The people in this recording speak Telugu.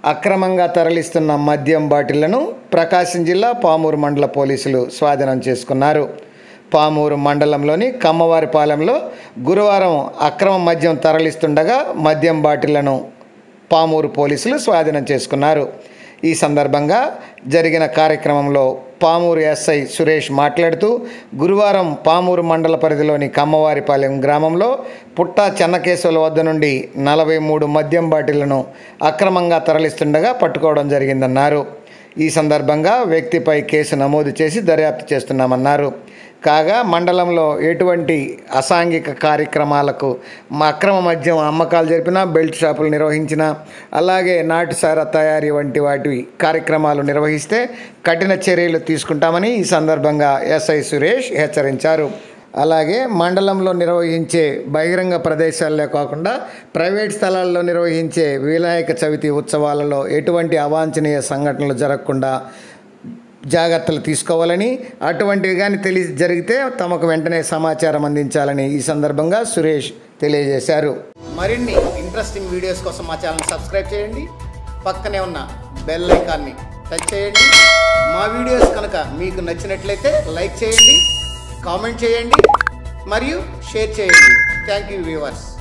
అక్రమంగా తరలిస్తున్న మద్యం బాటిళ్లను ప్రకాశం జిల్లా పామూరు మండల పోలీసులు స్వాధీనం చేసుకున్నారు పామూరు మండలంలోని కమ్మవారిపాలెంలో గురువారం అక్రమ మద్యం తరలిస్తుండగా మద్యం బాటిళ్లను పామూరు పోలీసులు స్వాధీనం చేసుకున్నారు ఈ సందర్భంగా జరిగిన కార్యక్రమంలో పామూరు ఎస్ఐ సురేష్ మాట్లాడుతూ గురువారం పామూరు మండల పరిధిలోని కమ్మవారిపాలెం గ్రామంలో పుట్టా చెన్నకేశవుల వద్ద నుండి నలభై మూడు మద్యం బాటిళ్లను అక్రమంగా తరలిస్తుండగా పట్టుకోవడం జరిగిందన్నారు ఈ సందర్భంగా వ్యక్తిపై కేసు నమోదు చేసి దర్యాప్తు చేస్తున్నామన్నారు కాగా మండలంలో ఎటువంటి అసాంఘిక కార్యక్రమాలకు మ- అక్రమ మద్యం అమ్మకాలు జరిపినా బెల్ట్ షాపులు నిర్వహించినా అలాగే నాటుసారా తయారీ వంటి వాటి కార్యక్రమాలు నిర్వహిస్తే కఠిన చర్యలు తీసుకుంటామని ఈ సందర్భంగా ఎస్ఐ సురేష్ హెచ్చరించారు అలాగే మండలంలో నిర్వహించే బహిరంగ ప్రదేశాల్లో కాకుండా ప్రైవేట్ స్థలాల్లో నిర్వహించే వినాయక చవితి ఉత్సవాలలో ఎటువంటి అవాంఛనీయ సంఘటనలు జరగకుండా జాగ్రత్తలు తీసుకోవాలని అటువంటివి కానీ తెలి జరిగితే తమకు వెంటనే సమాచారం అందించాలని ఈ సందర్భంగా సురేష్ తెలియజేశారు మరిన్ని ఇంట్రెస్టింగ్ వీడియోస్ కోసం మా ఛానల్ సబ్స్క్రైబ్ చేయండి పక్కనే ఉన్న బెల్ ఐకాన్ని టచ్ చేయండి మా వీడియోస్ కనుక మీకు నచ్చినట్లయితే లైక్ చేయండి కామెంట్ చేయండి మరియు షేర్ చేయండి థ్యాంక్ యూ వ్యూవర్స్